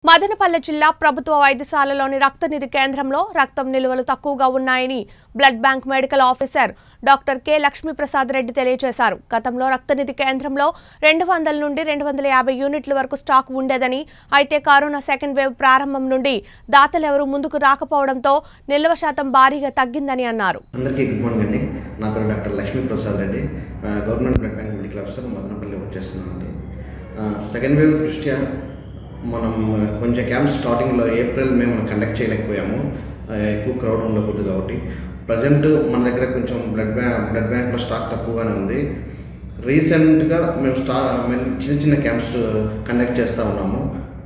మదనపల్లె జిల్లా ప్రభుత్వ వైద్యశాలలోని రక్తనిధి కేంద్రంలో రక్తం నిల్వలు తక్కువగా ఉన్నాయని blood bank medical officer doctor K Lakshmiprasad Reddy తెలియజేశారు గతంలో రక్తనిధి కేంద్రంలో రెండు వందల నుండి రెండు వందల యాభై యూనిట్ల వరకు స్టాక్ ఉండేదని అయితే కరోనా సెకండ్ వేవ్ ప్రారంభం నుండి దాతలెవరూ ముందుకు రాకపోవడంతో నిల్వ శాతం భారీగా తగ్గిందని అన్నారు అందరికీ గుడ్ మార్నింగ్ అండి నా పేరు డాక్టర్ లక్ష్మీ ప్రసాద్ రెడ్డి ఆ, government blood bank medical officer Madanapalle work చేస్తున్నానండి ఆ, సెకండ్ వేవ్ దృష్ట్యా మనం కొంచెం క్యాంప్ స్టార్టింగ్లో ఏప్రిల్ మే మనం కండక్ట్ చేయలేకపోయాము ఆ, ఎక్కువ క్రౌడ్ ఉండకూడదు కాబట్టి ప్రజెంట్ మన దగ్గర కొంచెం బ్లడ్ బ్యాంక్ బ్లడ్ బ్యాంక్లో స్టాక్ తక్కువగానే ఉంది రీసెంట్గా మేము స్టా మేము చిన్న చిన్న క్యాంప్స్ కండక్ట్ చేస్తూ ఉన్నాము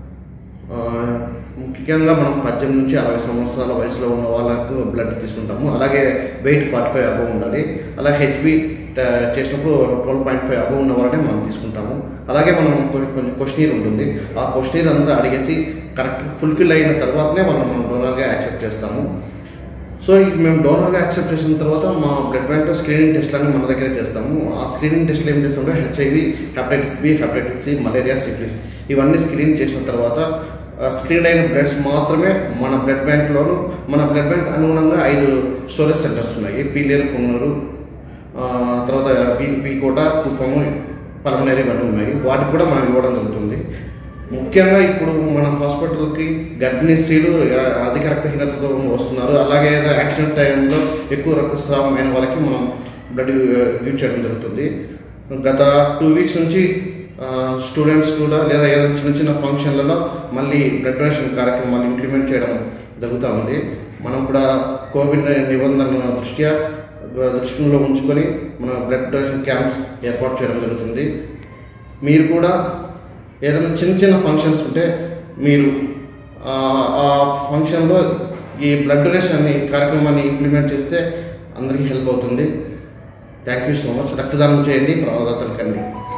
ఆ, ముఖ్యంగా మనం పద్దెనిమిది నుంచి అరవై సంవత్సరాల వయసులో ఉన్న వాళ్ళకు బ్లడ్ తీసుకుంటాము అలాగే వెయిట్ ఫార్టీ ఫైవ్ అబవ్ ఉండాలి అలాగే హెచ్బి చేసినప్పుడు ట్వెల్వ్ పాయింట్ ఫైవ్ అబవ్ ఉన్న వాళ్ళనే మనం తీసుకుంటాము అలాగే మనం కొ- కొంచెం క్వశ్చనీర్ ఉంటుంది ఆ క్వశ్చనీర్ అంతా అడిగేసి కరెక్ట్ ఫుల్ఫిల్ అయిన తర్వాతనే మనం మనం డోనర్గా యాక్సెప్ట్ చేస్తాము సో ఇది మేము డోనర్గా యాక్సెప్ట్ చేసిన తర్వాత మా బ్లడ్ బ్యాంక్లో స్క్రీనింగ్ టెస్ట్లన్నీ మన దగ్గరే చేస్తాము ఆ స్క్రీనింగ్ టెస్ట్లు ఏం చేస్తుంటే HIV hepatitis B hepatitis C malaria syphilis ఇవన్నీ స్క్రీన్ చేసిన తర్వాత స్క్రీన్ అయిన బ్లడ్స్ మాత్రమే మన బ్లడ్ బ్యాంక్లోను మన బ్లడ్ బ్యాంక్ అనుగుణంగా ఐదు స్టోరేజ్ సెంటర్స్ ఉన్నాయి పీలేరు కొన్నూరు ఆ, తర్వాత పీ పీకోట కుప్పము పలమనేరి ఇవన్నీ ఉన్నాయి వాటికి కూడా మనం ఇవ్వడం జరుగుతుంది ముఖ్యంగా ఇప్పుడు మన హాస్పిటల్కి గర్భిణీ స్త్రీలు ఆ, అధిక రక్తహీనతతో వస్తున్నారు అలాగే ఏదైనా యాక్సిడెంట్ టైంలో ఎక్కువ రక్తస్రావం అయిన వాళ్ళకి మనం బ్లడ్ యూజ్ చేయడం జరుగుతుంది గత టూ వీక్స్ నుంచి స్టూడెంట్స్ కూడా లేదా ఏదైనా చిన్న చిన్న ఫంక్షన్లలో మళ్ళీ బ్లడ్ డొనేషన్ కార్యక్రమాలు ఇంప్లిమెంట్ చేయడం జరుగుతూ ఉంది మనం కూడా కోవిడ్ నిబంధనల దృష్ట్యా దృష్టిలో ఉంచుకొని మన బ్లడ్ డొనేషన్ క్యాంప్స్ ఏర్పాటు చేయడం జరుగుతుంది మీరు కూడా ఏదైనా చిన్న చిన్న ఫంక్షన్స్ ఉంటే మీరు ఆ, ఆ ఫంక్షన్లో ఈ బ్లడ్ డొనేషన్ అనే కార్యక్రమాన్ని ఇంప్లిమెంట్ చేస్తే అందరికీ హెల్ప్ అవుతుంది థ్యాంక్ యూ సో మచ్ రక్తదానం చేయండి ప్రమాదాతలు కండి